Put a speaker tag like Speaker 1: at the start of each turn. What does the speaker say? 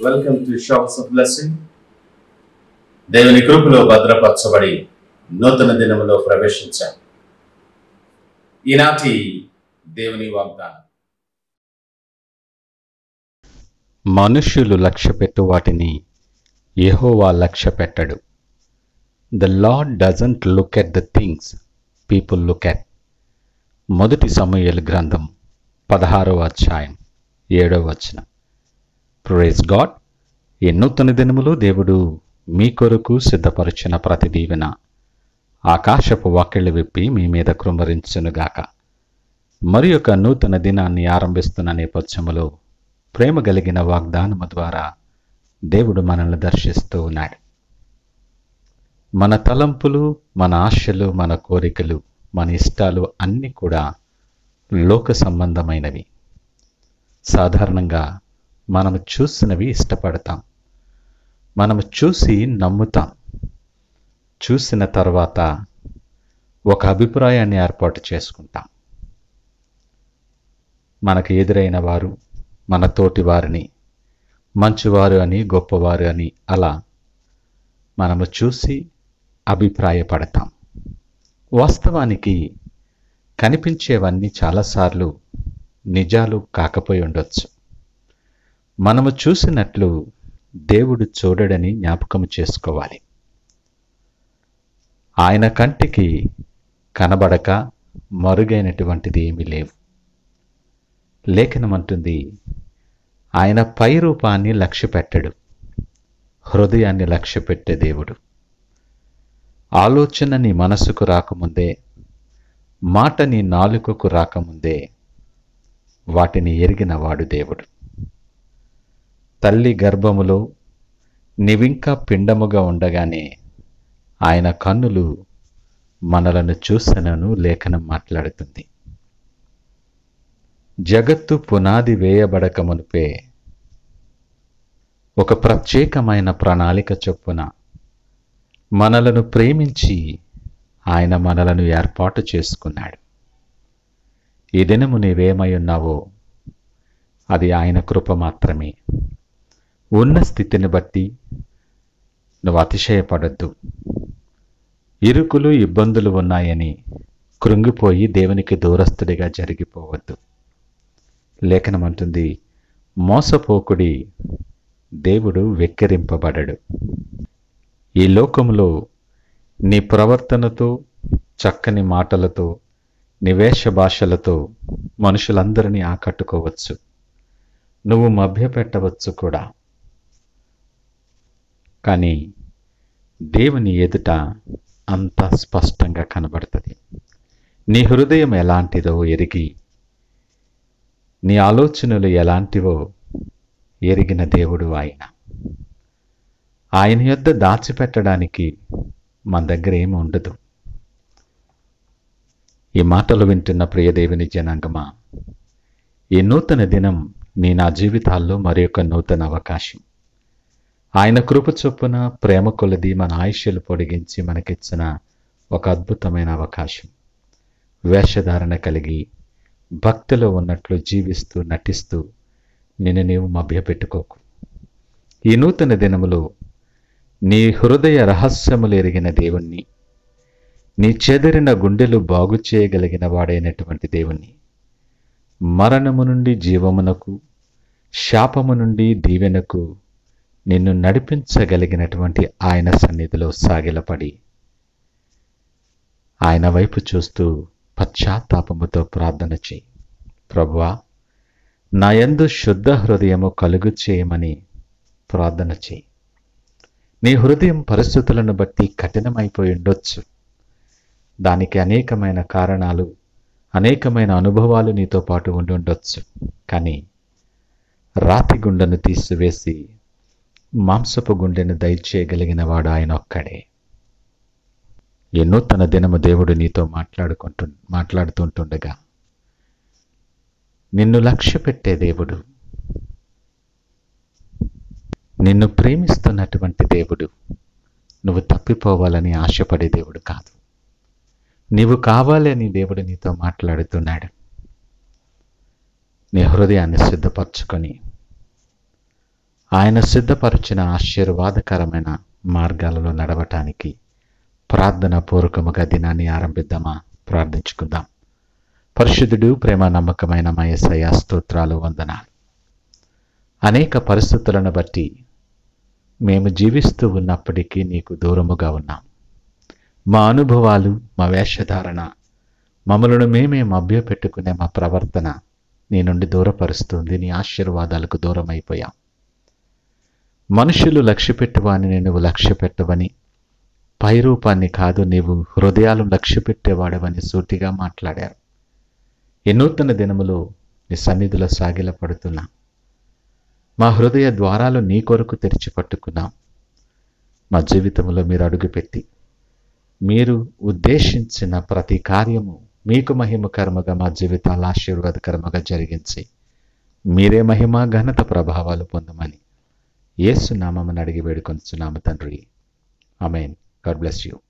Speaker 1: welcome to shops of blessing దేవుని కృపలో భద్రపరచబడి నూతన దినములో ప్రవేశించాం ఈనాటి దేవుని వాగ్దానం
Speaker 2: మనుష్యులు లక్ష్యపెట్టు వాటిని యెహోవా లక్ష్య పెట్టడు the lord doesn't look at the things people look at మొదటి సమూయేలు గ్రంథం పదహారవ అధ్యాయం ఏడవ వచనం ప్రైజ్ గాడ్ ఈ నూతన దినములో దేవుడు మీ కొరకు సిద్ధపరిచిన ప్రతి దీవెన ఆకాశపు వాకిళ్ళు విప్పి మీ మీద కృమ్మరించునుగాక మరి ఒక నూతన దినాన్ని ఆరంభిస్తున్న నేపథ్యములో ప్రేమ కలిగిన వాగ్దానము ద్వారా దేవుడు మనల్ని దర్శిస్తూ ఉన్నాడు మన తలంపులు మన ఆశలు మన కోరికలు మన ఇష్టాలు అన్నీ కూడా లోక సంబంధమైనవి సాధారణంగా మనము చూసినవి ఇష్టపడతాం మనము చూసి నమ్ముతాం చూసిన తర్వాత ఒక అభిప్రాయాన్ని ఏర్పాటు చేసుకుంటాం మనకు ఎదురైన వారు మన తోటి వారిని మంచివారు అని గొప్పవారు అని అలా మనము చూసి అభిప్రాయపడతాం వాస్తవానికి కనిపించేవన్నీ చాలాసార్లు నిజాలు కాకపోయి ఉండొచ్చు మనము చూసినట్లు దేవుడు చూడడని జ్ఞాపకం చేసుకోవాలి ఆయన కంటికి కనబడక మరుగైనటువంటిది ఏమీ లేవు లేఖనం అంటుంది ఆయన పై రూపాన్ని లక్ష్య పెట్టడు హృదయాన్ని లక్ష్య పెట్టే దేవుడు ఆలోచన నీ మనసుకు రాకముందే మాట నీ నాలుకకు రాకముందే వాటిని ఎరిగినవాడు దేవుడు తల్లి గర్భములో నీవింకా పిండముగా ఉండగానే ఆయన కన్నులు మనలను చూసనను లేఖనం మాట్లాడుతుంది జగత్తు పునాది వేయబడక మునిపే ఒక ప్రత్యేకమైన ప్రణాళిక చొప్పున మనలను ప్రేమించి ఆయన మనలను ఏర్పాటు చేసుకున్నాడు ఈ దినము నీవేమై ఉన్నావో అది ఆయన కృప మాత్రమే ఉన్న స్థితిని బట్టి నువ్వు అతిశయపడద్దు ఇరుకులు ఇబ్బందులు ఉన్నాయని కృంగిపోయి దేవునికి దూరస్తుడిగా జరిగిపోవద్దు లేఖనం అంటుంది మోసపోకుడి దేవుడు వెక్కిరింపబడడు ఈ లోకంలో నీ ప్రవర్తనతో చక్కని మాటలతో నివేశ భాషలతో మనుషులందరినీ ఆకట్టుకోవచ్చు నువ్వు మభ్యపెట్టవచ్చు కూడా కానీ దేవుని ఎదుట అంత స్పష్టంగా కనబడుతుంది నీ హృదయం ఎలాంటిదో ఎరిగి నీ ఆలోచనలు ఎలాంటివో ఎరిగిన దేవుడు ఆయన ఆయన యొద్ద దాచిపెట్టడానికి మన దగ్గర ఏమి ఉండదు ఈ మాటలు వింటున్న ప్రియదేవుని జనాంగమా ఈ నూతన దినం నీ నా జీవితాల్లో మరి ఒక నూతన అవకాశం ఆయన కృప చొప్పున ప్రేమ కొలది మన ఆయుష్యలు పొడిగించి మనకిచ్చిన ఒక అద్భుతమైన అవకాశం వేషధారణ కలిగి భక్తిలో ఉన్నట్లు జీవిస్తూ నటిస్తూ నిన్ను నీవు మభ్యపెట్టుకోకు ఈ నూతన దినములో నీ హృదయ రహస్యములు ఎరిగిన దేవుణ్ణి నీ చెదిరిన గుండెలు బాగు చేయగలిగిన వాడైనటువంటి దేవుణ్ణి మరణము నుండి జీవమునకు శాపము నుండి దీవెనకు నిన్ను నడిపించగలిగినటువంటి ఆయన సన్నిధిలో సాగిలపడి ఆయన వైపు చూస్తూ పశ్చాత్తాపముతో ప్రార్థన చేయి ప్రభువా నా యందు శుద్ధ హృదయము కలుగు చేయమని ప్రార్థన చేయి నీ హృదయం పరిస్థితులను బట్టి కఠినమైపోయి ఉండొచ్చు దానికి అనేకమైన కారణాలు అనేకమైన అనుభవాలు నీతో పాటు ఉండి ఉండొచ్చు కానీ రాతి గుండెను తీసివేసి మాంసపు గుండెను దయచేయగలిగిన వాడు ఆయన ఒక్కడే ఈ నూతన దినము దేవుడు నీతో మాట్లాడుకుంటు మాట్లాడుతుంటుండగా నిన్ను లక్ష్య పెట్టే దేవుడు నిన్ను ప్రేమిస్తున్నటువంటి దేవుడు నువ్వు తప్పిపోవాలని ఆశపడే దేవుడు కాదు నీవు కావాలని దేవుడు నీతో మాట్లాడుతున్నాడు నీ హృదయాన్ని సిద్ధపరచుకొని ఆయన సిద్ధపరిచిన ఆశీర్వాదకరమైన మార్గాలలో నడవటానికి ప్రార్థన పూర్వకముగా దినాన్ని ఆరంభిద్దామా ప్రార్థించుకుందాం పరిశుద్ధుడు ప్రేమ నమ్మకమైన మా యేసయ్య స్తోత్రాలు వందనాలు అనేక పరిస్థితులను బట్టి మేము జీవిస్తూ ఉన్నప్పటికీ నీకు దూరముగా ఉన్నాం మా అనుభవాలు మా వేషధారణ మమ్మలను మేమే మభ్యపెట్టుకునే మా ప్రవర్తన నీ నుండి దూరపరుస్తుంది నీ ఆశీర్వాదాలకు దూరం అయిపోయాం మనుషులు లక్ష్య పెట్టువాని నువ్వు లక్ష్య పెట్టవని పై రూపాన్ని కాదు నీవు హృదయాలు లక్ష్య పెట్టేవాడవని సూటిగా మాట్లాడారు ఈ నూతన దినములో నీ సన్నిధిలో సాగిల పడుతున్నా మా హృదయ ద్వారాలు నీ కొరకు తెరిచి పట్టుకున్నాం మా జీవితంలో మీరు అడుగుపెట్టి మీరు ఉద్దేశించిన ప్రతి కార్యము మీకు మహిమకరముగా మా జీవితాలు ఆశీర్వాదకరముగా జరిగించి మీరే మహిమ ఘనత ప్రభావాలు పొందమని యేసు నామని అడిగి వేడుకొంచున్నాము తండ్రి అమెన్ గాడ్ బ్లెస్ యూ